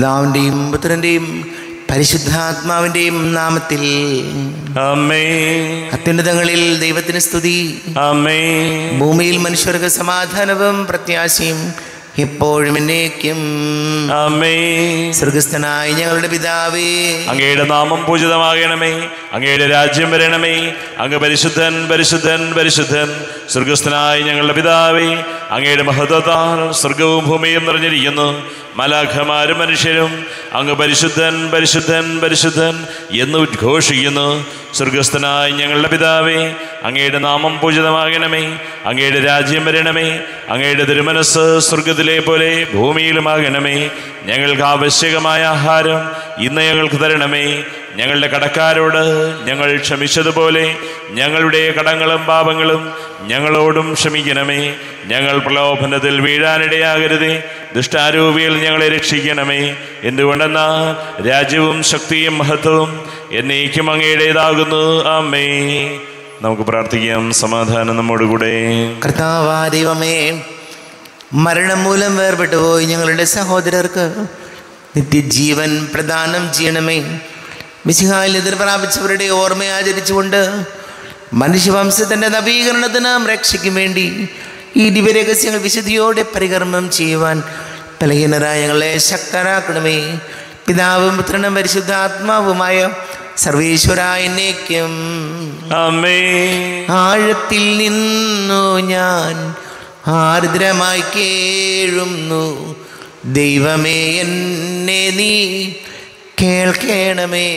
പിതാവിൻ്റെയും പുത്രൻ്റെയും പരിശുദ്ധാത്മാവിൻ്റെയും നാമത്തിൽ അമ്മേ അത്യുന്നതങ്ങളിൽ ദൈവത്തിന് സ്തുതി അമ്മേ ഭൂമിയിൽ മനുഷ്യർക്ക് സമാധാനവും പ്രത്യാശയും എപ്പോഴും എന്നേക്കും അമ്മേ സ്വർഗസ്ഥനായ ഞങ്ങളുടെ പിതാവേ അങ്ങയുടെ നാമം പൂജിതമാകണമേ അങ്ങയുടെ രാജ്യം വരണമേ അങ്ങ് പരിശുദ്ധൻ പരിശുദ്ധൻ പരിശുദ്ധൻ സ്വർഗസ്ഥനായ ഞങ്ങളുടെ പിതാവേ അങ്ങയുടെ മഹത്വത്താൽ സ്വർഗവും ഭൂമിയും നിറഞ്ഞിരിക്കുന്നു മലാഖമാരും മനുഷ്യരും അങ്ങ് പരിശുദ്ധൻ പരിശുദ്ധൻ പരിശുദ്ധൻ എന്ന് ഉദ്ഘോഷിക്കുന്നു സ്വർഗസ്ഥനായ ഞങ്ങളുടെ പിതാവേ അങ്ങയുടെ നാമം പൂജിതമാകണമേ അങ്ങയുടെ രാജ്യം വരണമേ അങ്ങയുടെ തിരുമനസ് സ്വർഗത്തിലെ പോലെ ഭൂമിയിലുമാകണമേ ഞങ്ങൾക്ക് ആവശ്യകമായ ആഹാരം ഇന്ന് ഞങ്ങൾക്ക് തരണമേ ഞങ്ങളുടെ കടക്കാരോട് ഞങ്ങൾ ക്ഷമിച്ചതുപോലെ ഞങ്ങളുടെ കടങ്ങളും പാപങ്ങളും ഞങ്ങളോടും ക്ഷമിക്കണമേ ഞങ്ങൾ പ്രലോഭനത്തിൽ വീഴാനിടയാകരുതേ ദുഷ്ടാരൂപിയിൽ ഞങ്ങളെ രക്ഷിക്കണമേ എന്തുകൊണ്ടെന്നാൽ രാജ്യവും ശക്തിയും മഹത്വവും എന്നേക്കും അങ്ങയുടേതാകുന്നു അമ്മേ നമുക്ക് പ്രാർത്ഥിക്കാം സമാധാനം നമ്മോടുകൂടെ കർത്താവാ ദൈവമേ മരണം മൂലം വേർപെട്ടു പോയി ഞങ്ങളുടെ സഹോദരർക്ക് നിത്യജീവൻ പ്രദാനം ചെയ്യണമേ മിശിഹായിൽ എതിർ പ്രാപിച്ചവരുടെ ഓർമ്മ ആചരിച്ചുകൊണ്ട് മനുഷ്യവംശത്തിൻ്റെ നവീകരണത്തിനും രക്ഷയ്ക്കും വേണ്ടി ഈ ദിവ്യരഹസ്യങ്ങൾ വിശുദ്ധിയോടെ പരികർമ്മം ചെയ്യുവാൻ ബലഹീനരായ ഞങ്ങളെ ശക്തരാക്കണമേ പിതാവും പുത്രനും പരിശുദ്ധാത്മാവുമായ സർവീശ്വരായനേക്കും അമ്മേ ആഴത്തിൽ നിന്നു ഞാൻ ആർദ്രമായി കേഴുന്നു ദൈവമേ എന്നെ നീ കേൾക്കണമേ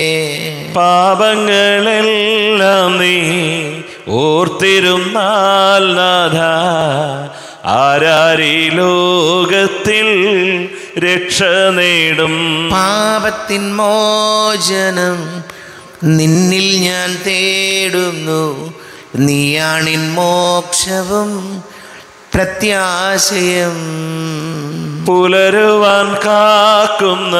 പാപങ്ങളെല്ലാം നീ ഓർത്തിരുന്നാൽ നാഥ ആരാരി ലോകത്തിൽ രക്ഷ നേടും പാപത്തിൻ മോചനം നിന്നിൽ ഞാൻ തേടുന്നു നീയാണിൻ മോക്ഷവും പ്രത്യാശയം പുലരുവാൻ കാക്കുന്ന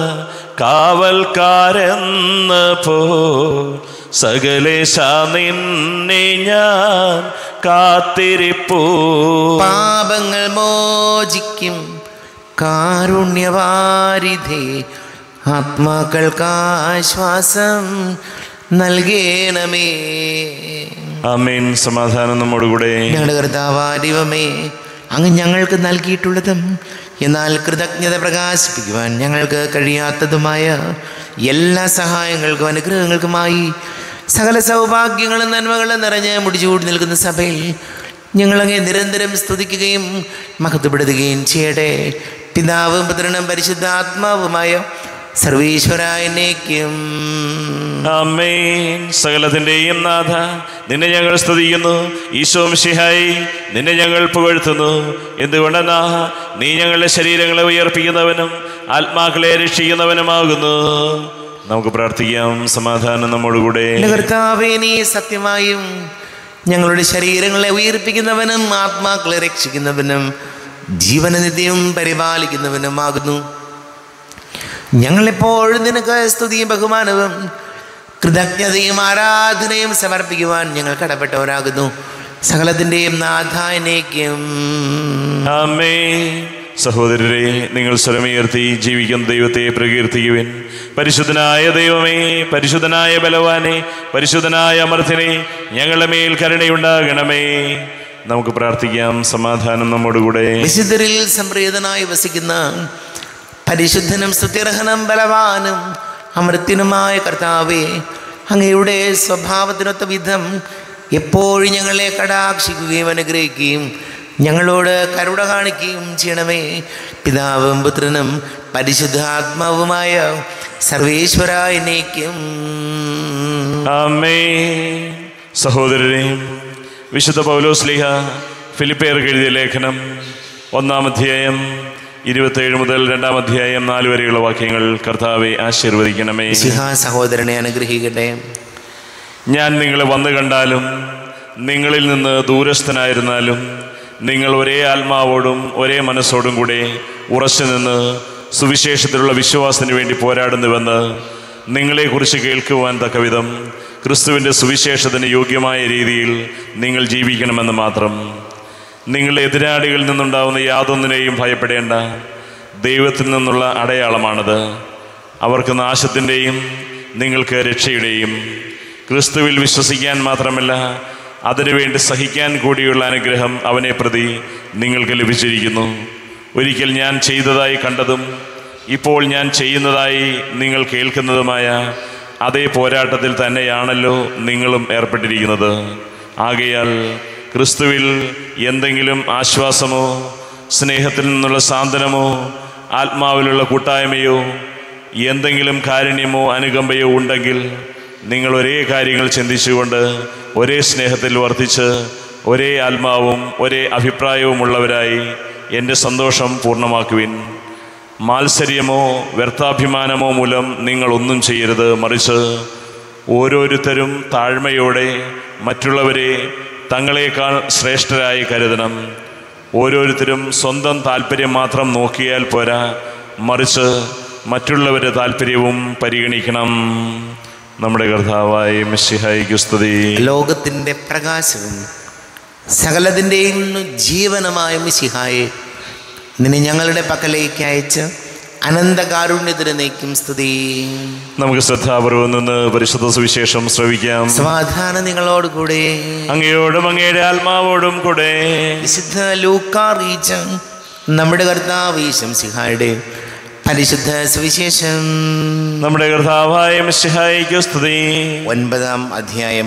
കാവൽക്കാരെന്ന പോ സകലേശ നിന്നെ ഞാൻ കാത്തിരിപ്പൂ പാപങ്ങൾ മോചിക്കും കാരുണ്യവാരിധേ ആത്മാക്കൾക്ക് ആശ്വാസം നൽകേണമേ അമീൻ സമാധാനം നമ്മോടുകൂടെ ഞങ്ങളുടെ കർത്താവാരിവമേ അങ്ങ് ഞങ്ങൾക്ക് നൽകിയിട്ടുള്ളതും എന്നാൽ കൃതജ്ഞത പ്രകാശിപ്പിക്കുവാൻ ഞങ്ങൾക്ക് കഴിയാത്തതുമായ എല്ലാ സഹായങ്ങൾക്കും അനുഗ്രഹങ്ങൾക്കുമായി സകല സൗഭാഗ്യങ്ങളും നന്മകളും നിറഞ്ഞ് മുടിചൂടി നിൽക്കുന്ന സഭയിൽ ഞങ്ങളങ്ങെ നിരന്തരം സ്തുതിക്കുകയും മഹത്വപ്പെടുത്തുകയും ചെയ്യട്ടെ പിതാവും പുത്രനും പരിശുദ്ധാത്മാവുമായ സർവീശ്വരായനേക്കും അമ്മേൻ സകലത്തിൻ്റെയും നാഥ നിന്നെ ഞങ്ങൾ സ്തുതിക്കുന്നു ഈശോ മിശിഹായി നിന്നെ ഞങ്ങൾ പുകഴ്ത്തുന്നു എന്തുകൊണ്ടെന്നാ നീ ഞങ്ങളുടെ ശരീരങ്ങളെ ഉയർപ്പിക്കുന്നവനും ആത്മാക്കളെ രക്ഷിക്കുന്നവനുമാകുന്നു നമുക്ക് പ്രാർത്ഥിക്കാം സമാധാനം നമ്മോടുകൂടെ എൻ്റെ കർത്താവേ നീ സത്യമായും ഞങ്ങളുടെ ശരീരങ്ങളെ ഉയർപ്പിക്കുന്നവനും ആത്മാക്കളെ രക്ഷിക്കുന്നവനും ജീവനനിത്യവും പരിപാലിക്കുന്നവനുമാകുന്നു ഞങ്ങളെപ്പോഴും നിനക്ക് സ്തുതിയും ബഹുമാനവും കൃതജ്ഞതയും ആരാധനയും സമർപ്പിക്കുവാൻ ഞങ്ങൾ കടപ്പെട്ടവരാകുന്നു സകലത്തിൻ്റെയും നാഥാനേക്കും അമ്മേ സഹോദരരെ നിങ്ങൾ സ്വരമുയർത്തി ജീവിക്കുന്ന ദൈവത്തെ പ്രകീർത്തിക്കുവിൻ പരിശുദ്ധനായ ദൈവമേ പരിശുദ്ധനായ ബലവാനെ പരിശുദ്ധനായ അമർത്തിനെ ഞങ്ങളുടെ മേൽ കരുണയുണ്ടാകണമേ നമുക്ക് പ്രാർത്ഥിക്കാം സമാധാനം നമ്മോടുകൂടെ വിശുദ്ധരിൽ സംപ്രീതനായി വസിക്കുന്ന പരിശുദ്ധനും സ്തുത്യർഹനും ബലവാനും അമൃത്യനുമായ കർത്താവേ അങ്ങയുടെ സ്വഭാവത്തിനൊത്ത വിധം എപ്പോഴും ഞങ്ങളെ കടാക്ഷിക്കുകയും അനുഗ്രഹിക്കുകയും ഞങ്ങളോട് കരുണ കാണിക്കുകയും ചെയ്യണമേ പിതാവും പുത്രനും പരിശുദ്ധാത്മാവുമായ സർവേശ്വരായനേക്കും അമ്മേ സഹോദരരെ വിശുദ്ധ പൗലോസ്ലിഹ ഫിലിപ്പേർക്ക് എഴുതിയ ലേഖനം ഒന്നാം അധ്യായം ഇരുപത്തേഴ് മുതൽ രണ്ടാം അധ്യായം നാല് വരെയുള്ള വാക്യങ്ങൾ കർത്താവെ ആശീർവദിക്കണമേ സിഹാ സഹോദരനെ അനുഗ്രഹിക്കട്ടെ ഞാൻ നിങ്ങളെ വന്നു കണ്ടാലും നിങ്ങളിൽ നിന്ന് ദൂരസ്ഥനായിരുന്നാലും നിങ്ങൾ ഒരേ ആത്മാവോടും ഒരേ മനസ്സോടും കൂടെ ഉറച്ചു നിന്ന് സുവിശേഷത്തിലുള്ള വിശ്വാസത്തിന് വേണ്ടി പോരാടുന്നുവെന്ന് നിങ്ങളെക്കുറിച്ച് കേൾക്കുവാൻ തക്കവിധം ക്രിസ്തുവിൻ്റെ സുവിശേഷത്തിന് യോഗ്യമായ രീതിയിൽ നിങ്ങൾ ജീവിക്കണമെന്ന് മാത്രം നിങ്ങളുടെ എതിരാളികളിൽ നിന്നുണ്ടാവുന്ന യാതൊന്നിനെയും ഭയപ്പെടേണ്ട ദൈവത്തിൽ നിന്നുള്ള അടയാളമാണത് അവർക്ക് നാശത്തിൻ്റെയും നിങ്ങൾക്ക് രക്ഷയുടെയും ക്രിസ്തുവിൽ വിശ്വസിക്കാൻ മാത്രമല്ല അതിനുവേണ്ടി സഹിക്കാൻ കൂടിയുള്ള അനുഗ്രഹം അവനെ പ്രതി നിങ്ങൾക്ക് ലഭിച്ചിരിക്കുന്നു ഒരിക്കൽ ഞാൻ ചെയ്തതായി കണ്ടതും ഇപ്പോൾ ഞാൻ ചെയ്യുന്നതായി നിങ്ങൾ കേൾക്കുന്നതുമായ അതേ പോരാട്ടത്തിൽ തന്നെയാണല്ലോ നിങ്ങളും ഏർപ്പെട്ടിരിക്കുന്നത് ആകയാൽ ക്രിസ്തുവിൽ എന്തെങ്കിലും ആശ്വാസമോ സ്നേഹത്തിൽ നിന്നുള്ള സാന്ത്വനമോ ആത്മാവിലുള്ള കൂട്ടായ്മയോ എന്തെങ്കിലും കാരുണ്യമോ അനുകമ്പയോ ഉണ്ടെങ്കിൽ നിങ്ങൾ ഒരേ കാര്യങ്ങൾ ചിന്തിച്ചുകൊണ്ട് ഒരേ സ്നേഹത്തിൽ വർദ്ധിച്ച് ഒരേ ആത്മാവും ഒരേ അഭിപ്രായവുമുള്ളവരായി എൻ്റെ സന്തോഷം പൂർണ്ണമാക്കുവിൻ മാത്സര്യമോ വ്യർത്ഥാഭിമാനമോ മൂലം നിങ്ങൾ ഒന്നും ചെയ്യരുത് മറിച്ച് ഓരോരുത്തരും താഴ്മയോടെ മറ്റുള്ളവരെ തങ്ങളെക്കാൾ ശ്രേഷ്ഠരായി കരുതണം ഓരോരുത്തരും സ്വന്തം താല്പര്യം മാത്രം നോക്കിയാൽ പോരാ മറിച്ച് മറ്റുള്ളവരുടെ താല്പര്യവും പരിഗണിക്കണം നമ്മുടെ കർത്താവായ മിശിഹായിക്ക് സ്തുതി ലോകത്തിൻ്റെ പ്രകാശവും സകലത്തിൻ്റെയും ജീവനമായ മിശിഹായെ നിന്നെ ഞങ്ങളുടെ പക്കലേക്ക് അയച്ച് അനന്തകാരുണ്യത്തിന് നയിക്കും സ്തുതി നമുക്ക് ശ്രദ്ധാപൂർവം നിന്ന് പരിശുദ്ധ സുവിശേഷം ശ്രവിക്കാം സമാധാനം നിങ്ങളോടുകൂടെ അങ്ങയോടും അങ്ങയുടെ ആത്മാവോടും കൂടെ വിശുദ്ധ ലൂക്കാറീച്ച നമ്മുടെ കർത്താവ് സിഹായുടെ പരിശുദ്ധ സുവിശേഷം നമ്മുടെ കർത്താവായ മിശിഹായിക്ക് സ്തുതി ഒൻപതാം അധ്യായം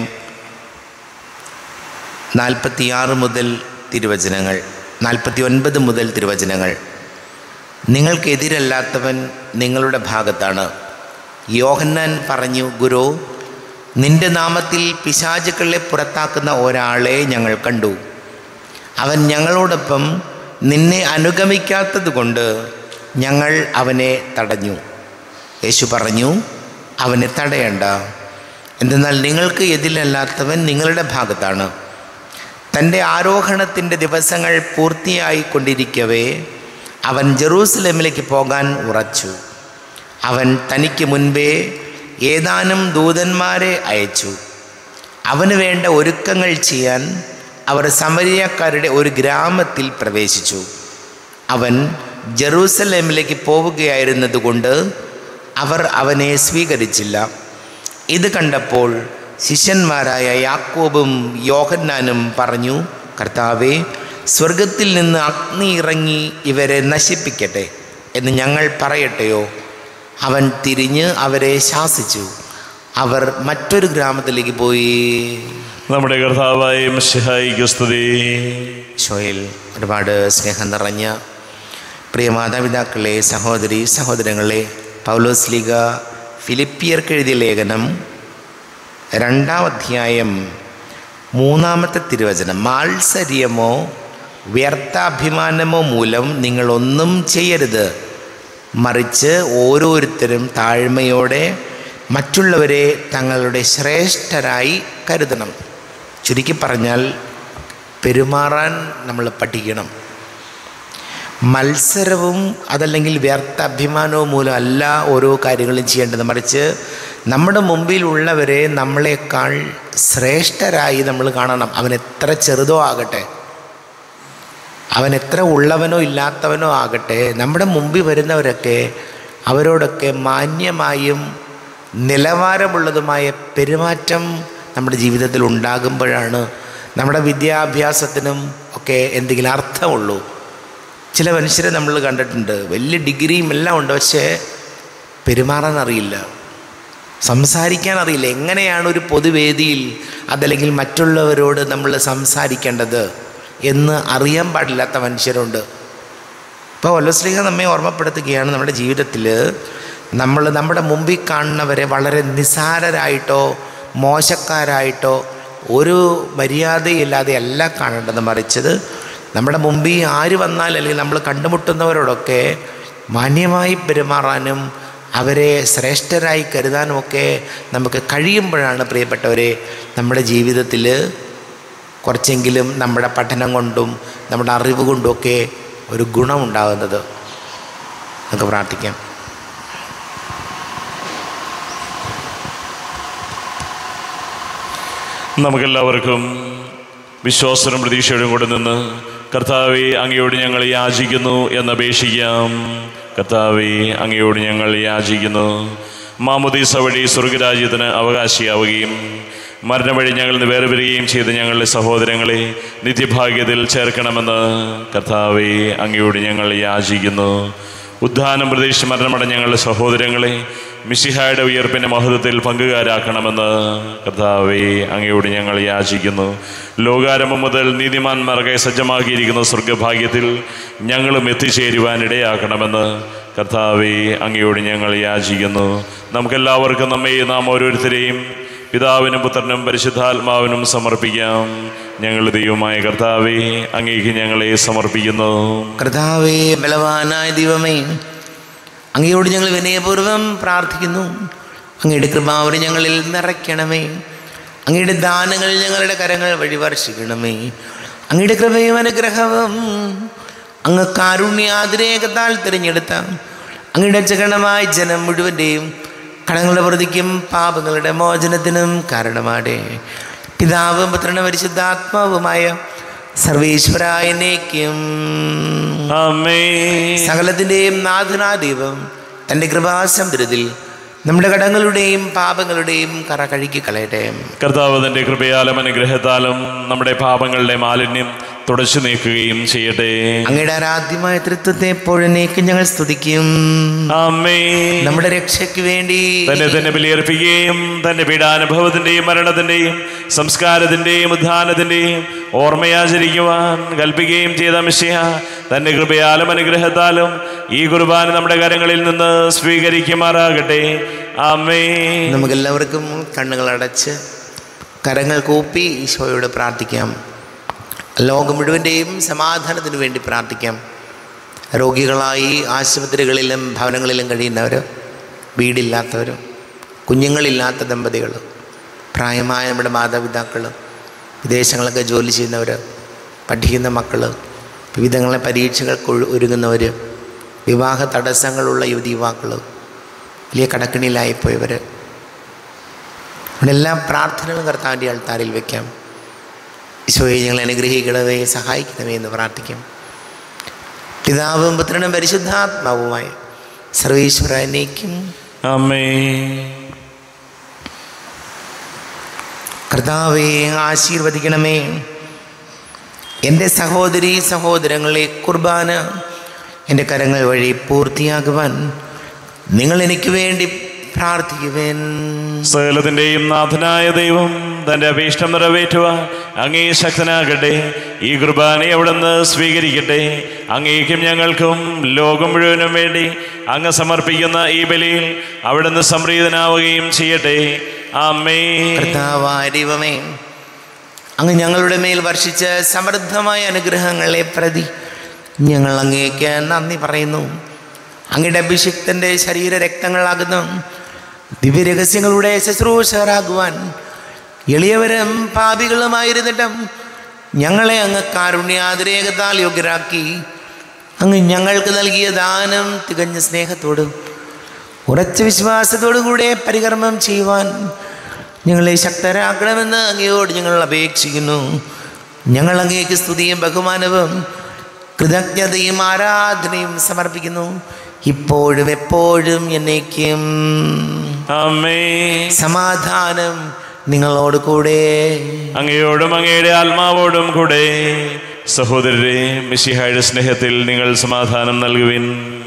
നാൽപ്പത്തിയാറ് മുതൽ തിരുവചനങ്ങൾ നാൽപ്പത്തി ഒൻപത് മുതൽ തിരുവചനങ്ങൾ നിങ്ങൾക്കെതിരല്ലാത്തവൻ നിങ്ങളുടെ ഭാഗത്താണ് യോഹന്നാൻ പറഞ്ഞു ഗുരു നിന്റെ നാമത്തിൽ പിശാചുക്കളെ പുറത്താക്കുന്ന ഒരാളെ ഞങ്ങൾ കണ്ടു അവൻ ഞങ്ങളോടൊപ്പം നിന്നെ അനുഗമിക്കാത്തത് കൊണ്ട് ഞങ്ങൾ അവനെ തടഞ്ഞു യേശു പറഞ്ഞു അവനെ തടയണ്ട എന്തെന്നാൽ നിങ്ങൾക്ക് എതിരല്ലാത്തവൻ നിങ്ങളുടെ ഭാഗത്താണ് തൻ്റെ ആരോഹണത്തിൻ്റെ ദിവസങ്ങൾ പൂർത്തിയായിക്കൊണ്ടിരിക്കവേ അവൻ ജെറൂസലേമിലേക്ക് പോകാൻ ഉറച്ചു അവൻ തനിക്ക് മുൻപേ ഏതാനും ദൂതന്മാരെ അയച്ചു അവന് വേണ്ട ഒരുക്കങ്ങൾ ചെയ്യാൻ അവർ സമരിയക്കാരുടെ ഒരു ഗ്രാമത്തിൽ പ്രവേശിച്ചു അവൻ ജെറൂസലേമിലേക്ക് പോവുകയായിരുന്നതുകൊണ്ട് അവർ അവനെ സ്വീകരിച്ചില്ല ഇത് കണ്ടപ്പോൾ ശിഷ്യന്മാരായ യാക്കോബും യോഹന്നാനും പറഞ്ഞു കർത്താവെ സ്വർഗത്തിൽ നിന്ന് അഗ്നി ഇറങ്ങി ഇവരെ നശിപ്പിക്കട്ടെ എന്ന് ഞങ്ങൾ പറയട്ടെയോ അവൻ തിരിഞ്ഞ് അവരെ ശാസിച്ചു അവർ മറ്റൊരു ഗ്രാമത്തിലേക്ക് പോയി നമ്മുടെ കർത്താവായ മിശിഹായിക്ക് സ്തുതി ഷോയിൽ ഒരുപാട് സ്നേഹം നിറഞ്ഞ പ്രിയ മാതാപിതാക്കളെ സഹോദരി സഹോദരങ്ങളെ പൗലോസ് ലീഗ ഫിലിപ്പിയർക്ക് എഴുതിയ ലേഖനം രണ്ടാം അധ്യായം മൂന്നാമത്തെ തിരുവചനം മാത്സര്യമോ വ്യർത്ഥാഭിമാനമോ മൂലം നിങ്ങളൊന്നും ചെയ്യരുത് മറിച്ച് ഓരോരുത്തരും താഴ്മയോടെ മറ്റുള്ളവരെ തങ്ങളുടെ ശ്രേഷ്ഠരായി കരുതണം ചുരുക്കി പറഞ്ഞാൽ പെരുമാറാൻ നമ്മൾ പഠിക്കണം മത്സരവും അതല്ലെങ്കിൽ വ്യർത്ഥ അഭിമാനവും മൂലം അല്ല ഓരോ കാര്യങ്ങളും ചെയ്യേണ്ടത് മറിച്ച് നമ്മുടെ മുമ്പിലുള്ളവരെ നമ്മളെക്കാൾ ശ്രേഷ്ഠരായി നമ്മൾ കാണണം അവൻ എത്ര ചെറുതോ ആകട്ടെ അവൻ എത്ര ഉള്ളവനോ ഇല്ലാത്തവനോ ആകട്ടെ നമ്മുടെ മുമ്പിൽ വരുന്നവരൊക്കെ അവരോടൊക്കെ മാന്യമായും നിലവാരമുള്ളതുമായ പെരുമാറ്റം നമ്മുടെ ജീവിതത്തിൽ ഉണ്ടാകുമ്പോഴാണ് നമ്മുടെ വിദ്യാഭ്യാസത്തിനും ഒക്കെ എന്തെങ്കിലും അർത്ഥമുള്ളൂ ചില മനുഷ്യരെ നമ്മൾ കണ്ടിട്ടുണ്ട് വലിയ ഡിഗ്രിയും എല്ലാം ഉണ്ട് പക്ഷേ പെരുമാറാൻ അറിയില്ല സംസാരിക്കാൻ അറിയില്ല എങ്ങനെയാണ് ഒരു പൊതുവേദിയിൽ അതല്ലെങ്കിൽ മറ്റുള്ളവരോട് നമ്മൾ സംസാരിക്കേണ്ടത് എന്ന് അറിയാൻ പാടില്ലാത്ത മനുഷ്യരുണ്ട് ഇപ്പോൾ വല്ലശ്രീക നമ്മെ ഓർമ്മപ്പെടുത്തുകയാണ് നമ്മുടെ ജീവിതത്തിൽ നമ്മൾ നമ്മുടെ മുമ്പിൽ കാണുന്നവരെ വളരെ നിസാരരായിട്ടോ മോശക്കാരായിട്ടോ ഒരു മര്യാദയില്ലാതെ അല്ല കാണേണ്ടത് മറിച്ചത് നമ്മുടെ മുമ്പിൽ ആര് വന്നാൽ അല്ലെങ്കിൽ നമ്മൾ കണ്ടുമുട്ടുന്നവരോടൊക്കെ മാന്യമായി പെരുമാറാനും അവരെ ശ്രേഷ്ഠരായി കരുതാനുമൊക്കെ നമുക്ക് കഴിയുമ്പോഴാണ് പ്രിയപ്പെട്ടവരെ നമ്മുടെ ജീവിതത്തിൽ കുറച്ചെങ്കിലും നമ്മുടെ പഠനം കൊണ്ടും നമ്മുടെ അറിവ് കൊണ്ടുമൊക്കെ ഒരു ഗുണമുണ്ടാകുന്നത് നമുക്ക് പ്രാർത്ഥിക്കാം നമുക്കെല്ലാവർക്കും വിശ്വാസനും പ്രതീക്ഷയോടും കൂടെ നിന്ന് കർത്താവെ അങ്ങയോട് ഞങ്ങൾ യാചിക്കുന്നു എന്നപേക്ഷിക്കാം കർത്താവെ അങ്ങയോട് ഞങ്ങൾ യാചിക്കുന്നു മാമുദീസ വഴി സ്വർഗരാജ്യത്തിന് അവകാശിയാവുകയും മരണം വഴി ഞങ്ങൾ നിന്ന് വേർപിരിയുകയും ചെയ്ത ഞങ്ങളുടെ സഹോദരങ്ങളെ നിത്യഭാഗ്യത്തിൽ ചേർക്കണമെന്ന് കർത്താവെ അങ്ങയോട് ഞങ്ങൾ യാചിക്കുന്നു ഉദ്ധാനം പ്രതീക്ഷിച്ച് മരണമടഞ്ഞ ഞങ്ങളുടെ സഹോദരങ്ങളെ മിശിഹായുടെ ഉയർപ്പിൻ്റെ മഹത്വത്തിൽ പങ്കുകാരാക്കണമെന്ന് കർത്താവെ അങ്ങയോട് ഞങ്ങൾ യാചിക്കുന്നു ലോകാരംഭം മുതൽ നീതിമാന്മാർക്കായി സജ്ജമാക്കിയിരിക്കുന്ന സ്വർഗഭാഗ്യത്തിൽ ഞങ്ങളും എത്തിച്ചേരുവാൻ ഇടയാക്കണമെന്ന് കർത്താവെ അങ്ങയോട് ഞങ്ങൾ യാചിക്കുന്നു നമുക്കെല്ലാവർക്കും നമ്മെ നാം ഓരോരുത്തരെയും പിതാവിനും പുത്രനും പരിശുദ്ധാത്മാവിനും സമർപ്പിക്കാം ഞങ്ങൾ ദൈവമായ കർത്താവെ അങ്ങേക്ക് ഞങ്ങളെ സമർപ്പിക്കുന്നു കർത്താവേ ബലവാനായ ദൈവമേ അങ്ങയോട് ഞങ്ങൾ വിനയപൂർവ്വം പ്രാർത്ഥിക്കുന്നു അങ്ങയുടെ കൃപാവരി ഞങ്ങളിൽ നിറയ്ക്കണമേ അങ്ങയുടെ ദാനങ്ങൾ ഞങ്ങളുടെ കരങ്ങൾ വഴി വർഷിക്കണമേ അങ്ങയുടെ കൃപയും അനുഗ്രഹവും അങ്ങ് കാരുണ്യാതിരേകത്താൽ തിരഞ്ഞെടുത്ത അങ്ങയുടെ ചകണമായ ജനം മുഴുവൻ്റെയും കടങ്ങളുടെ പ്രതിക്കും പാപങ്ങളുടെ മോചനത്തിനും കാരണമാടെ പിതാവും പുത്രനും പരിശുദ്ധാത്മാവുമായ സർവേശ്വരായനേക്കും അമ്മേ സകലത്തിൻ്റെയും നാഥനാദീപം തൻ്റെ കൃപാസമുദ്രത്തിൽ നമ്മുടെ കടങ്ങളുടെയും പാപങ്ങളുടെയും കറ കഴുകി കളയട്ടെ കർത്താവ് തന്റെ കൃപയാലും അനുഗ്രഹത്താലും നമ്മുടെ പാപങ്ങളുടെ മാലിന്യം തുടച്ചു നീക്കുകയും ചെയ്യട്ടെ അങ്ങയുടെ ആരാധ്യമായ തൃത്വത്തെ എപ്പോഴേക്കും ഞങ്ങൾ സ്തുതിക്കും അമ്മേ നമ്മുടെ രക്ഷയ്ക്ക് വേണ്ടി തന്നെ തന്നെ ബലിയർപ്പിക്കുകയും തന്റെ പീഡാനുഭവത്തിന്റെയും മരണത്തിന്റെയും സംസ്കാരത്തിന്റെയും ഉദ്ധാനത്തിന്റെയും ഓർമ്മയാചരിക്കുവാൻ കൽപ്പിക്കുകയും ചെയ്ത മിശിഹ തന്റെ കൃപയാലും അനുഗ്രഹത്താലും ഈ കുർബാന നമ്മുടെ കരങ്ങളിൽ നിന്ന് സ്വീകരിക്കുമാറാകട്ടെ അമ്മേ നമുക്കെല്ലാവർക്കും കണ്ണുകൾ അടച്ച് കരങ്ങൾ കൂപ്പി ഈശോയോട് പ്രാർത്ഥിക്കാം ലോകം മുഴുവൻ്റെയും സമാധാനത്തിന് വേണ്ടി പ്രാർത്ഥിക്കാം രോഗികളായി ആശുപത്രികളിലും ഭവനങ്ങളിലും കഴിയുന്നവർ വീടില്ലാത്തവർ കുഞ്ഞുങ്ങളില്ലാത്ത ദമ്പതികൾ പ്രായമായ നമ്മുടെ മാതാപിതാക്കൾ വിദേശങ്ങളൊക്കെ ജോലി ചെയ്യുന്നവർ പഠിക്കുന്ന മക്കൾ വിവിധങ്ങളെ പരീക്ഷകൾക്ക് ഒഴു- ഒരുങ്ങുന്നവർ വിവാഹ തടസ്സങ്ങളുള്ള യുവതി യുവാക്കൾ വലിയ കടക്കിണിയിലായിപ്പോയവർ ഇവിടെ എല്ലാ പ്രാർത്ഥനകളും കർത്താവിൻ്റെ അൾത്താരിൽ വയ്ക്കാം ഈശോയെ ഞങ്ങൾ അനുഗ്രഹിക്കണമേ സഹായിക്കണമേ എന്ന് പ്രാർത്ഥിക്കാം പിതാവും പുത്രനും പരിശുദ്ധാത്മാവുമായ സർവീശ്വരനേക്കും അമ്മേ കർത്താവെ ആശീർവദിക്കണമേ എൻ്റെ സഹോദരി സഹോദരങ്ങളെ കുർബാന എൻ്റെ കരങ്ങൾ വഴി പൂർത്തിയാകുവാൻ നിങ്ങൾ എനിക്ക് വേണ്ടി പ്രാർത്ഥിക്കുവേൻ സകലത്തിന്റെയും നാഥനായ ദൈവം തന്റെ അഭീഷ്ടം നിറവേറ്റുവാൻ അങ്ങേ ശക്തനാകട്ടെ ഈ കുർബാനയെ അവിടുന്ന് സ്വീകരിക്കട്ടെ അങ്ങേക്കും ഞങ്ങൾക്കും ലോകം മുഴുവനും വേണ്ടി അങ്ങ് സമർപ്പിക്കുന്ന ഈ ബലിയിൽ അവിടുന്ന് സംപ്രീതനാവുകയും ചെയ്യട്ടെ അമ്മേ കർത്താവായ ദൈവമേ അങ്ങ് ഞങ്ങളുടെ മേൽ വർഷിച്ച സമൃദ്ധമായ അനുഗ്രഹങ്ങളെ പ്രതി ഞങ്ങൾ അങ്ങേക്ക് നന്ദി പറയുന്നു അങ്ങയുടെ അഭിഷിക്തൻ്റെ ശരീര രക്തങ്ങളാകുന്നു ദിവ്യരഹസ്യങ്ങളുടെ ശുശ്രൂഷകരാകുവാൻ എളിയവരും പാപികളുമായിരുന്നിട്ടും ഞങ്ങളെ അങ്ങ് കാരുണ്യാതിരേകത്താൽ യോഗ്യരാക്കി അങ്ങ് ഞങ്ങൾക്ക് നൽകിയ ദാനം തികഞ്ഞ സ്നേഹത്തോടും ഉറച്ച വിശ്വാസത്തോടും കൂടെ പരികർമ്മം ചെയ്യുവാൻ ഞങ്ങളെ ശക്തരാക്കണമെന്ന് അങ്ങയോട് ഞങ്ങൾ അപേക്ഷിക്കുന്നു ഞങ്ങൾ അങ്ങേക്ക് സ്തുതിയും ബഹുമാനവും കൃതജ്ഞതയും ആരാധനയും സമർപ്പിക്കുന്നു ഇപ്പോഴും എപ്പോഴും എന്നേക്കും അമ്മേ സമാധാനം നിങ്ങളോട് കൂടെ അങ്ങയോടും അങ്ങയുടെ ആത്മാവോടും കൂടെ സഹോദരരെ മിശിഹായുടെ സ്നേഹത്തിൽ നിങ്ങൾ സമാധാനം നൽകുവിൻ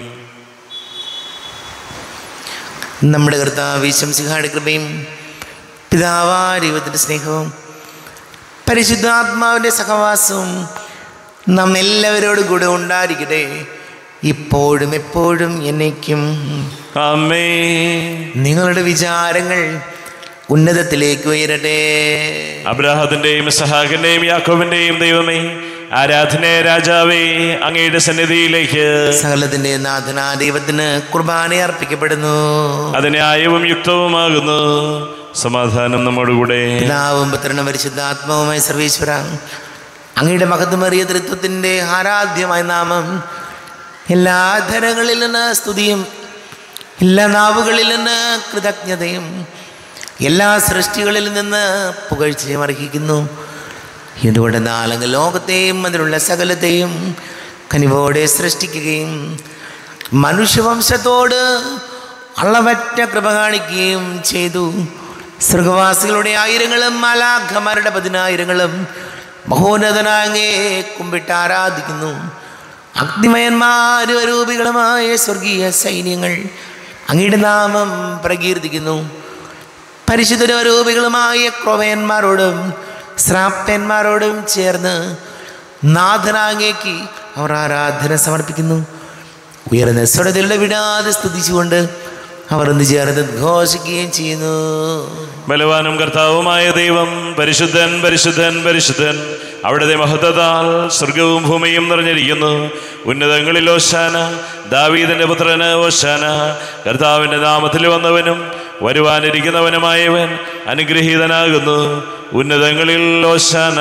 നമ്മുടെ കർത്താവ് ശംസിഹായുടെ കൃപയും പിതാവാ ദൈവത്തിൻ്റെ സ്നേഹവും പരിശുദ്ധാത്മാവിൻ്റെ സഹവാസവും നാം എല്ലാവരോടും കൂടെ ഉണ്ടായിരിക്കട്ടെ ഇപ്പോഴും എപ്പോഴും എന്നേക്കും അമ്മേ നിങ്ങളുടെ വിചാരങ്ങൾ ഉന്നതത്തിലേക്ക് ഉയരട്ടെ അബ്രാഹത്തിന്റെയും സഹാക്കിന്റെയും യാക്കോബിന്റെയും ദൈവമേ ആരാധന രാജാവേ അങ്ങയുടെ സന്നിധിയിലേക്ക് സകലത്തിൻ്റെ നാഥനാ ദൈവത്തിന് കുർബാന അർപ്പിക്കപ്പെടുന്നു അത് ന്യായവും യുക്തവുമാകുന്നു സമാധാനം നമ്മോടുകൂടെ പിതാവും പുത്രനും പരിശുദ്ധാത്മാവുമായ സർവീശ്വര അങ്ങയുടെ മഹത്വമേറിയ തൃത്വത്തിൻ്റെ ആരാധ്യമായ നാമം എല്ലാ ധരങ്ങളിൽ നിന്ന് സ്തുതിയും എല്ലാ നാവുകളിൽ നിന്ന് കൃതജ്ഞതയും എല്ലാ സൃഷ്ടികളിൽ നിന്ന് പുകഴ്ചയും അർഹിക്കുന്നു എന്തുകൊണ്ടെന്നാൽ അങ്ങ് ലോകത്തെയും അതിലുള്ള സകലത്തെയും കനിവോടെ സൃഷ്ടിക്കുകയും മനുഷ്യവംശത്തോട് അളവറ്റ കൃപ കാണിക്കുകയും ചെയ്തു സ്വർഗവാസികളുടെ ആയിരങ്ങളും മാലാഖമാരുടെ പതിനായിരങ്ങളും മഹോന്നതനാങ്ങേ കുമ്പിട്ട് ആരാധിക്കുന്നു അഗ്നിമയന്മാരും അരൂപികളുമായ സ്വർഗീയ സൈന്യങ്ങൾ അങ്ങയുടെ നാമം പ്രകീർത്തിക്കുന്നു പരിശുദ്ധരൂപികളുമായ ക്രോവയന്മാരോടും ശ്രാപ്യന്മാരോടും ചേർന്ന് നാഥനാങ്ങേക്ക് അവർ ആരാധന സമർപ്പിക്കുന്നു ഉയർന്ന സ്വരത്തിലുള്ള വിടാതെ സ്തുതിച്ചുകൊണ്ട് അവർ ഒന്ന് ചേർന്ന് ഘോഷിക്കുകയും ചെയ്യുന്നു ബലവാനും കർത്താവുമായ ദൈവം പരിശുദ്ധൻ പരിശുദ്ധൻ പരിശുദ്ധൻ അവിടുത്തെ മഹത്വത്താൽ സ്വർഗവും ഭൂമിയും നിറഞ്ഞിരിക്കുന്നു ഉന്നതങ്ങളിൽ ഓശാന ദാവീദിന്റെ പുത്രന് ഓശാന കർത്താവിന്റെ നാമത്തിൽ വന്നവനും വരുവാനിരിക്കുന്നവനുമായവൻ അനുഗ്രഹീതനാകുന്നു ഉന്നതങ്ങളിൽ ഓശാന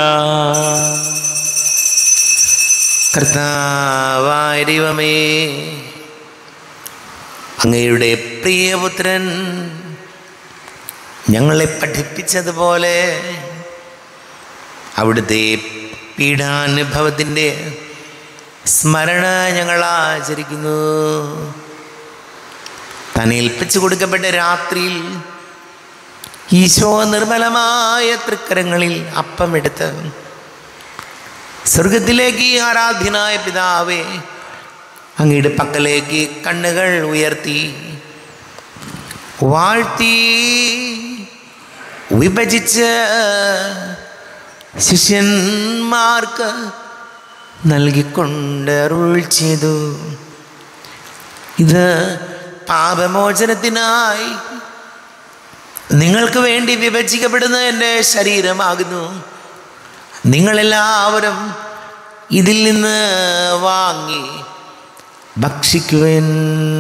കർത്താവായ ദൈവമേ അങ്ങയുടെ പ്രിയപുത്രൻ ഞങ്ങളെ പഠിപ്പിച്ചതുപോലെ അവിടുത്തെ പീഡാനുഭവത്തിൻ്റെ സ്മരണ ഞങ്ങൾ ആചരിക്കുന്നു താൻ ഏൽപ്പിച്ചു കൊടുക്കപ്പെട്ട രാത്രിയിൽ ഈശോ നിർമ്മലമായ തൃക്കരങ്ങളിൽ അപ്പമെടുത്ത് സ്വർഗത്തിലേക്ക് ആരാധ്യനായ പിതാവേ അങ്ങയുടെ പക്കലേക്ക് കണ്ണുകൾ ഉയർത്തി വാഴ്ത്തി വിഭജിച്ച് ശിഷ്യന്മാർക്ക് നൽകിക്കൊണ്ട് അരുൾ ചെയ്തു ഇത് പാപമോചനത്തിനായി നിങ്ങൾക്ക് വേണ്ടി വിഭജിക്കപ്പെടുന്ന എൻ്റെ ശരീരമാകുന്നു നിങ്ങളെല്ലാവരും ഇതിൽ നിന്ന് വാങ്ങി ഭക്ഷിക്കുവൻ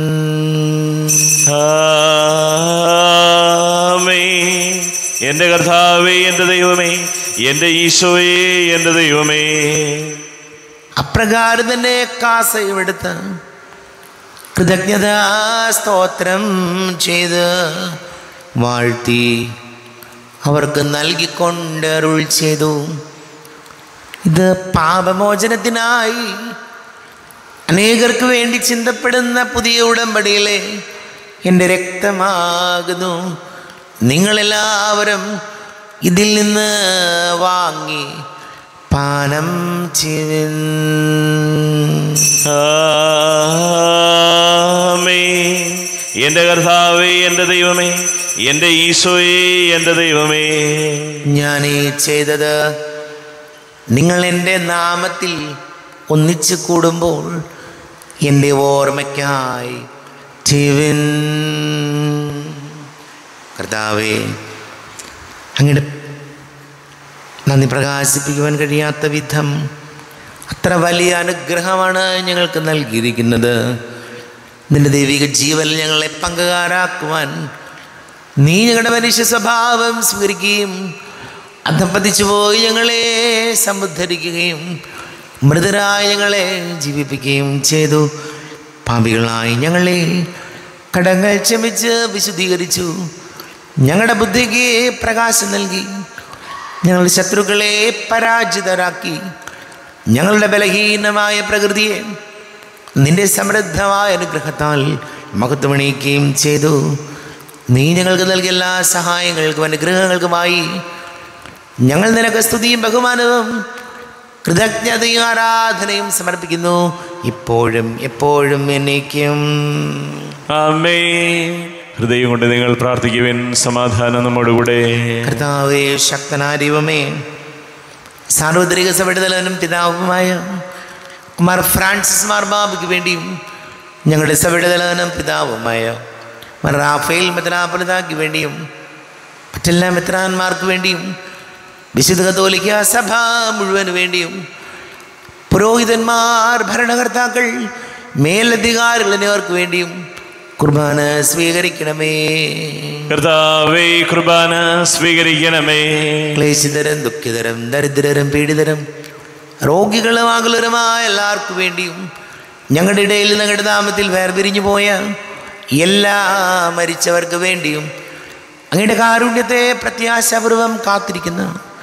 ആമേൻ. എൻ്റെ കർത്താവേ എൻ്റെ ദൈവമേ എൻ്റെ ഈശോയേ എൻ്റെ ദൈവമേ അപ്രകാരം തന്നെ കാസയുമെടുത്ത് കൃതജ്ഞതാ സ്തോത്രം ചെയ്ത് വാഴ്ത്തി അവർക്ക് നൽകിക്കൊണ്ട് അരുൾ ചെയ്തു ഇത് പാപമോചനത്തിനായി അനേകർക്ക് വേണ്ടി ചിന്തപ്പെടുന്ന പുതിയ ഉടമ്പടിയിലെ എൻ്റെ രക്തമാകുന്നു നിങ്ങളെല്ലാവരും ഇതിൽ നിന്ന് വാങ്ങി പാനം ചെയ്യുവിൻ ആമേൻ. എൻ്റെ കർത്താവേ എൻ്റെ ദൈവമേ എൻ്റെ ഈശോയേ എൻ്റെ ദൈവമേ ഞാൻ ഈ ചെയ്തത് നിങ്ങൾ എൻ്റെ നാമത്തിൽ ഒന്നിച്ചു കൂടുമ്പോൾ എൻ്റെ ഓർമ്മയ്ക്കായി ചെയ്യുവിൻ കർത്താവേ അങ്ങയുടെ നന്ദി പ്രകാശിപ്പിക്കുവാൻ കഴിയാത്ത വിധം അത്ര വലിയ അനുഗ്രഹമാണ് ഞങ്ങൾക്ക് നൽകിയിരിക്കുന്നത് നിന്റെ ദൈവിക ജീവൻ ഞങ്ങളെ പങ്കുകാരാക്കുവാൻ നീ ഞങ്ങളുടെ മനുഷ്യ സ്വഭാവം സ്വീകരിക്കുകയും അധപ്പതിച്ചു പോയി ഞങ്ങളെ സമുദ്ധരിക്കുകയും മൃതരായ ഞങ്ങളെ ജീവിപ്പിക്കുകയും ചെയ്തു പാപികളായി ഞങ്ങളെ കടങ്ങൾ ക്ഷമിച്ച് വിശുദ്ധീകരിച്ചു ഞങ്ങളുടെ ബുദ്ധിക്ക് പ്രകാശം നൽകി ഞങ്ങളുടെ ശത്രുക്കളെ പരാജിതരാക്കി ഞങ്ങളുടെ ബലഹീനമായ പ്രകൃതിയെ നിന്റെ സമൃദ്ധമായ അനുഗ്രഹത്താൽ മഹത്വമണിയിക്കുകയും ചെയ്തു നീ ഞങ്ങൾക്ക് നൽകിയ എല്ലാ സഹായങ്ങൾക്കും അനുഗ്രഹങ്ങൾക്കുമായി ഞങ്ങൾ നിനക്ക് സ്തുതിയും ബഹുമാനവും കൃതജ്ഞതയും ആരാധനയും സമർപ്പിക്കുന്നു ഇപ്പോഴും എപ്പോഴും എന്നേക്കും അമ്മേ ഹൃദയം കൊണ്ട് നിങ്ങൾ പ്രാർത്ഥിക്കുവിൻ സമാധാനം നമ്മോടുകൂടെ കർത്താവേ ശക്തനാരിവമേ സാർവത്രിക സഭയുടെ തലവനും പിതാവുമായ കുമാർ ഫ്രാൻസിസ് മാർ ബാബുക്ക് വേണ്ടിയും ഞങ്ങളുടെ സഭയുടെ തലവനും പിതാവുമായ മാർ റാഫേൽ മെത്രാപൊലിതാക്ക് വേണ്ടിയും മറ്റെല്ലാ മെത്രാന്മാർക്ക് വേണ്ടിയും വിശുദ്ധ കത്തോലിക്ക സഭ മുഴുവന് വേണ്ടിയും പുരോഹിതന്മാർ ഭരണകർത്താക്കൾ മേലധികാരികൾ എന്നിവർക്ക് വേണ്ടിയും കുർബാന സ്വീകരിക്കണമേ കർത്താവേ കുർബാന സ്വീകരിക്കണമേ ക്ലേശിതരം ദുഃഖിതരം ദരിദ്രരും പീഡിതരും രോഗികളും ആകുലരുമായ എല്ലാവർക്കും വേണ്ടിയും ഞങ്ങളുടെ ഇടയിൽ ഞങ്ങളുടെ നാമത്തിൽ വേർപിരിഞ്ഞു പോയ എല്ലാ മരിച്ചവർക്ക് വേണ്ടിയും അങ്ങയുടെ കാരുണ്യത്തെ പ്രത്യാശാപൂർവം കാത്തിരിക്കുന്ന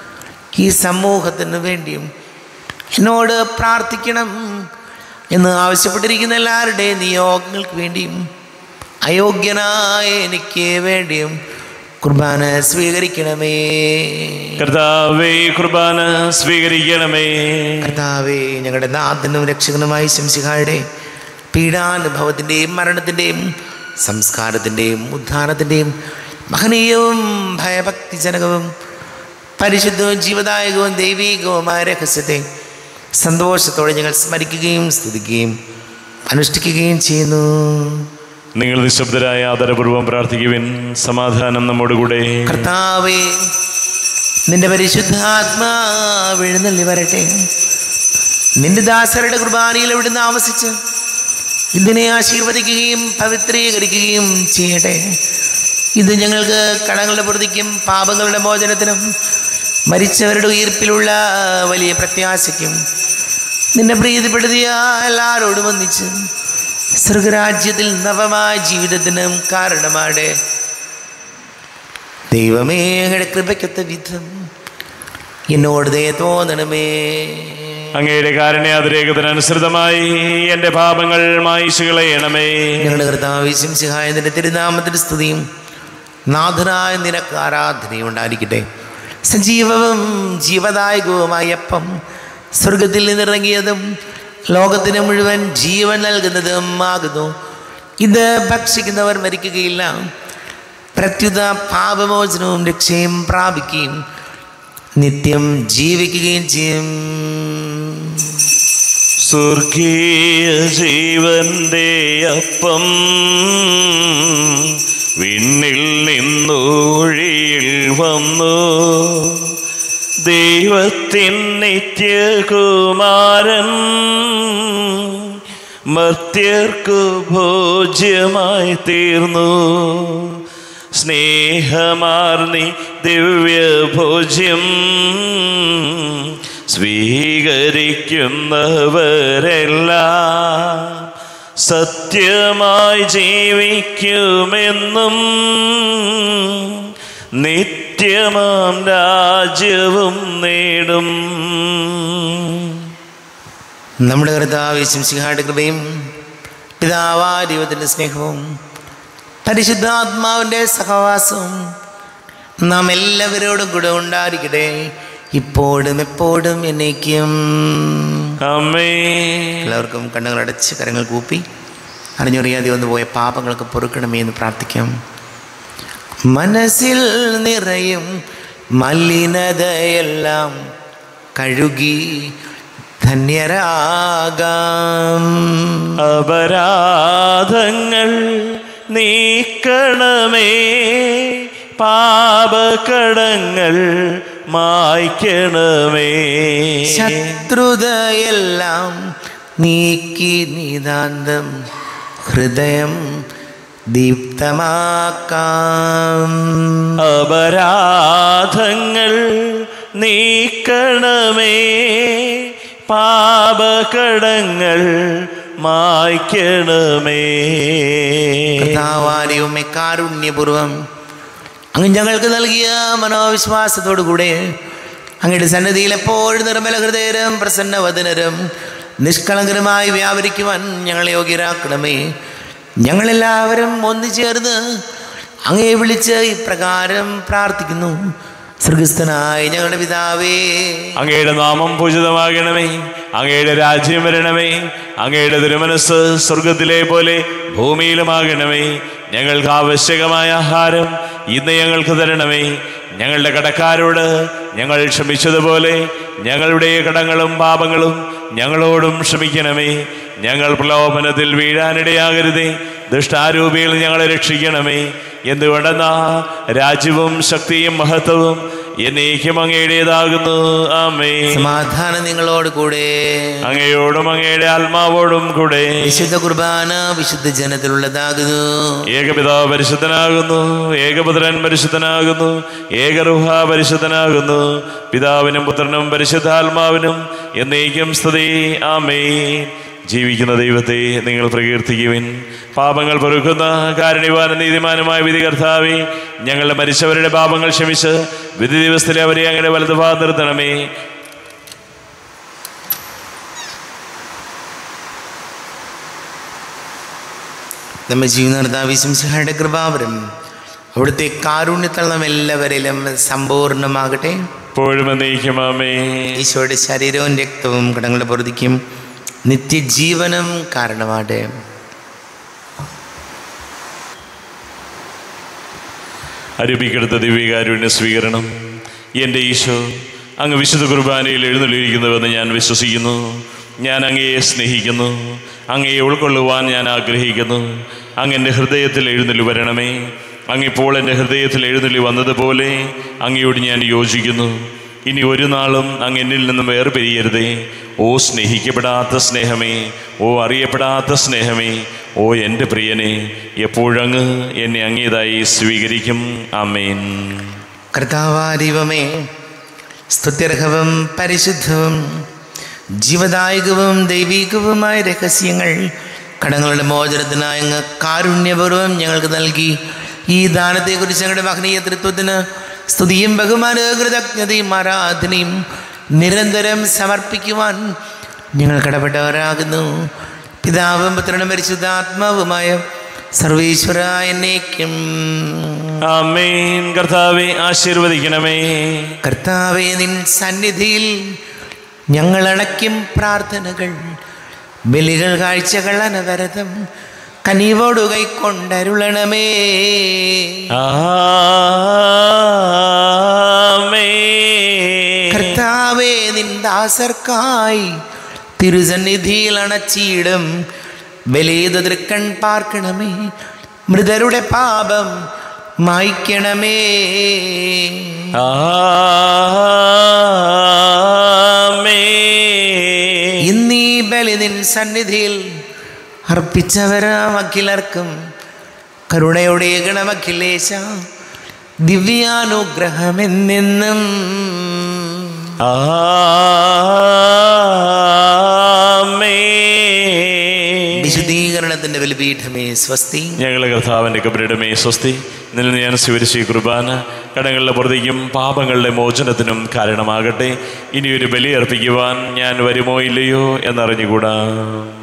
ഈ സമൂഹത്തിന് വേണ്ടിയും എന്നോട് പ്രാർത്ഥിക്കണം എന്ന് ആവശ്യപ്പെട്ടിരിക്കുന്ന എല്ലാവരുടെയും നിയോഗങ്ങൾക്ക് വേണ്ടിയും അയോഗ്യനായ എനിക്ക് വേണ്ടിയും കുർബാന സ്വീകരിക്കണമേ കർത്താവേ കുർബാന സ്വീകരിക്കണമേ കർത്താവേ ഞങ്ങളുടെ നാഥനും രക്ഷകനുമായ ശംസിഹായുടെ പീഡാനുഭവത്തിൻ്റെയും മരണത്തിൻ്റെയും സംസ്കാരത്തിൻ്റെയും ഉദ്ധാനത്തിൻ്റെയും മഹനീയവും ഭയഭക്തിജനകവും പരിശുദ്ധവും ജീവദായകവും ദൈവീകവുമായ രഹസ്യത്തെ സന്തോഷത്തോടെ ഞങ്ങൾ സ്മരിക്കുകയും സ്തുതിക്കുകയും അനുഷ്ഠിക്കുകയും ചെയ്യുന്നു നിങ്ങൾ നിശബ്ദരായ ആദരപൂർവ്വം പ്രാർത്ഥിക്കുവിൻ സമാധാനം നമ്മോടുകൂടെ കർത്താവേ നിന്റെ പരിശുദ്ധാത്മാവ് എഴുന്നള്ളി വരട്ടെ നിന്റെ ദാസരുടെ കുർബാനയിൽ എവിടുന്ന് ആവസിച്ച് ഇതിനെ ആശീർവദിക്കുകയും പവിത്രീകരിക്കുകയും ചെയ്യട്ടെ ഇത് ഞങ്ങൾക്ക് കടങ്ങളുടെ പ്രതിക്കും പാപങ്ങളുടെ മോചനത്തിനും മരിച്ചവരുടെ ഉയർപ്പിലുള്ള വലിയ പ്രത്യാശയ്ക്കും നിന്നെ പ്രീതിപ്പെടുത്തിയ എല്ലാവരോടും ഒന്നിച്ച് സ്വർഗരാജ്യത്തിൽ നവമായ ജീവിതത്തിനും കാരണമാടെ ദൈവമേ അങ്ങയുടെ കൃപയ്ക്കൊത്ത വിധം എന്നോട് ദയ തോന്നണമേ അങ്ങയുടെ കാരുണ്യാതിരേകത്തിനനുസൃതമായി എൻ്റെ പാപങ്ങൾ മായിച്ചു കളയണമേ ഞങ്ങളുടെ കർത്താവിശ്യം സിഹായതിൻ്റെ തിരുനാമത്തിൻ്റെ സ്തുതിയും നാഥനായ നിനക്ക് ആരാധനയും ഉണ്ടായിരിക്കട്ടെ സജീവവും ജീവദായകവുമായ അപ്പം സ്വർഗത്തിൽ നിന്നിറങ്ങിയതും ലോകത്തിന് മുഴുവൻ ജീവൻ നൽകുന്നതും ആകുന്നു ഇത് ഭക്ഷിക്കുന്നവർ മരിക്കുകയില്ല പ്രത്യുത പാപമോചനവും രക്ഷയും പ്രാപിക്കുകയും നിത്യം ജീവിക്കുകയും ചെയ്യും സ്വർഗീയ ജീവന്റെ അപ്പം വിണ്ണിൽ നിന്നൂഴിയിൽ വന്നു ദൈവത്തിൻ നിത്യകുമാരൻ മർത്യർക്കു ഭോജ്യമായി തീർന്നു സ്നേഹമാർന്നി ദിവ്യഭോജ്യം സ്വീകരിക്കുന്നവരെല്ലാം സത്യമായി ജീവിക്കുമെന്നും നിത്യമാം രാജ്യവും നേടും നമ്മുടെ കർത്താവിശ്യം സിഹായുടെ കൃപയും പിതാവാ ദൈവത്തിൻ്റെ സ്നേഹവും പരിശുദ്ധാത്മാവിൻ്റെ സഹവാസവും നാം എല്ലാവരോടും കൂടെ ഉണ്ടായിരിക്കട്ടെ ഇപ്പോഴും എപ്പോഴും എന്നേക്കും അമ്മേ എല്ലാവർക്കും കണ്ണുകൾ അടച്ച് കരങ്ങൾ കൂപ്പി അറിഞ്ഞറിയാതെ വന്നു പോയ പാപങ്ങൾക്ക് പൊറുക്കണമേ എന്ന് പ്രാർത്ഥിക്കാം മനസ്സിൽ നിറയും മലിനതയെല്ലാം കഴുകി ധന്യരാകാം അപരാധങ്ങൾ നീക്കണമേ പാപകടങ്ങൾ മായ്ക്കണമേ ശത്രുതയെല്ലാം നീക്കി നിതാന്തം ഹൃദയം ദീപ്തമാക്കാം അപരാധങ്ങൾ നീക്കണമേ പാപകടങ്ങൾ മായ്ക്കണമേ കർത്താവാരിയുമേ കാരുണ്യപൂർവം അങ്ങ് ഞങ്ങൾക്ക് നൽകിയ മനോവിശ്വാസത്തോടു കൂടെ അങ്ങയുടെ സന്നദ്ധിയിൽ എപ്പോഴും നിർമ്മല ഹൃദയരും പ്രസന്നവദനരും നിഷ്കളങ്കരമായി വ്യാപരിക്കുവാൻ ഞങ്ങളെ യോഗ്യരാക്കണമേ ഞങ്ങളെല്ലാവരും ഒന്നു ചേർന്ന് അങ്ങയെ വിളിച്ച് ഇപ്രകാരം പ്രാർത്ഥിക്കുന്നു സ്വർഗസ്ഥനായ ഞങ്ങളുടെ പിതാവേ അങ്ങയുടെ നാമം പൂജിതമാകണമേ അങ്ങയുടെ രാജ്യം വരണമേ അങ്ങയുടെ തിരുമനസ് സ്വർഗത്തിലെ പോലെ ഭൂമിയിലുമാകണമേ ഞങ്ങൾക്ക് ആവശ്യകമായ ആഹാരം ഇന്ന് ഞങ്ങൾക്ക് തരണമേ ഞങ്ങളുടെ കടക്കാരോട് ഞങ്ങൾ ക്ഷമിച്ചതുപോലെ ഞങ്ങളുടെ കടങ്ങളും പാപങ്ങളും ഞങ്ങളോടും ക്ഷമിക്കണമേ ഞങ്ങൾ പ്രലോഭനത്തിൽ വീഴാനിടയാകരുതേ ദുഷ്ടാരൂപിയിൽ ഞങ്ങളെ രക്ഷിക്കണമേ എന്തുകൊണ്ടെന്നാ രാജ്യവും ശക്തിയും മഹത്വവും എന്നേക്കും അങ്ങയുടേതാകുന്നു ആമേ സമാധാനം നിങ്ങളോട് കൂടെ അങ്ങയോടും അങ്ങയുടെ ആത്മാവോടും കൂടെ വിശുദ്ധ കുർബാന വിശുദ്ധ ജനത്തിലുള്ളതാകുന്നു ഏകപിതാവ് പരിശുദ്ധനാകുന്നു ഏകപുത്രൻ പരിശുദ്ധനാകുന്നു ഏകറുഹ പരിശുദ്ധനാകുന്നു പിതാവിനും പുത്രനും പരിശുദ്ധാത്മാവിനും എന്നേക്കും സ്തുതി ആമേ ജീവിക്കുന്ന ദൈവത്തെ നിങ്ങൾ പ്രകീർത്തിക്കുവിൻ പാപങ്ങൾ പൊറുക്കുന്ന കാരുണ്യവാനും നീതിമാനുമായ വിധി കർത്താവെ ഞങ്ങളുടെ മരിച്ചവരുടെ പാപങ്ങൾ ക്ഷമിച്ച് വിധി ദിവസത്തിൽ അവരെ അങ്ങനെ വലതുഭാഗം നിർത്തണമേ നമ്മെ ജീവനർത്താവിശംസയുടെ കൃപാവരം അവിടുത്തെ കാരുണ്യത്തളം എല്ലാവരിലും സമ്പൂർണ്ണമാകട്ടെ ഇപ്പോഴും എന്നേക്കുമാമേ ഈശോയുടെ ശരീരവും രക്തവും കടങ്ങളുടെ പൊറുതിക്കും നിത്യജീവനം കാരണമാട്ടെ അരൂപിക്കെടുത്ത ദിവ്യകാരുണ്യ സ്വീകരണം എൻ്റെ ഈശോ അങ്ങ് വിശുദ്ധ കുർബാനയിൽ എഴുന്നള്ളിയിരിക്കുന്നുവെന്ന് ഞാൻ വിശ്വസിക്കുന്നു ഞാൻ അങ്ങയെ സ്നേഹിക്കുന്നു അങ്ങയെ ഉൾക്കൊള്ളുവാൻ ഞാൻ ആഗ്രഹിക്കുന്നു അങ്ങ് എൻ്റെ ഹൃദയത്തിൽ എഴുന്നള്ളി വരണമേ അങ്ങിപ്പോൾ എൻ്റെ ഹൃദയത്തിൽ എഴുന്നള്ളി വന്നതുപോലെ അങ്ങയോട് ഞാൻ യോജിക്കുന്നു ഇനി ഒരു നാളും അങ്ങ് എന്നിൽ നിന്നും വേർപിരിയരുതേ ഓ സ്നേഹിക്കപ്പെടാത്ത സ്നേഹമേ ഓ അറിയപ്പെടാത്ത സ്നേഹമേ ഓ എൻ്റെ പ്രിയനെ എപ്പോഴങ്ങ് എന്നെ അങ്ങേതായി സ്വീകരിക്കും അമേൻ കർത്താവാരിവമേ സ്തുത്യർഹവും പരിശുദ്ധവും ജീവദായകവും ദൈവികവുമായ രഹസ്യങ്ങൾ കടങ്ങളുടെ മോചനത്തിനായി അങ്ങ് കാരുണ്യപൂർവ്വം ഞങ്ങൾക്ക് നൽകി ഈ ദാനത്തെക്കുറിച്ച് ഞങ്ങളുടെ മഹനീയ തൃത്വത്തിന് സ്തുതിയും ബഹുമാനവും കൃതജ്ഞതയും ആരാധനയും നിരന്തരം സമർപ്പിക്കുവാൻ ഞങ്ങൾ കടപ്പെട്ടവരാകുന്നു പിതാവും പുത്രനും പരിശുദ്ധാത്മാവുമായ സർവീശ്വര എന്നേക്കും അമേൻ കർത്താവെ ആശീർവദിക്കണമേ കർത്താവെ നിൻ സന്നിധിയിൽ ഞങ്ങൾ അണയ്ക്കും പ്രാർത്ഥനകൾ ബലികൾ കാഴ്ചകൾ അനവരതം കനിവോടു കൈക്കൊണ്ടരുളണമേ ആമേൻ കർത്താവെ നിൻ ദാസർക്കായി തിരുസന്നിധിയിൽ അണച്ചിടും ബലിയത് തൃക്കൺ പാർക്കണമേ മൃതരുടെ പാപം മായ്ക്കണമേ ആമേൻ ഇന്നീ ബലി നിൻ സന്നിധിയിൽ അർപ്പിച്ചവരാം അഖിലർക്കും കരുണയുടെ ഗണമഖിലേശ ദിവ്യാനുഗ്രഹമെന്നെന്നും ആമേൻ വിശുദ്ധീകരണത്തിന്റെ ബലിപീഠമേ സ്വസ്തി ഞങ്ങളെ കർത്താവിൻ്റെ കബരിടമേ സ്വസ്തി ഇതിൽ നിന്ന് ഞാൻ സ്വീകരിച്ച ഈ കുർബാന കടങ്ങളുടെ പുറത്തേക്കും പാപങ്ങളുടെ മോചനത്തിനും കാരണമാകട്ടെ ഇനിയൊരു ബലി അർപ്പിക്കുവാൻ ഞാൻ വരുമോ ഇല്ലയോ എന്നറിഞ്ഞുകൂടാ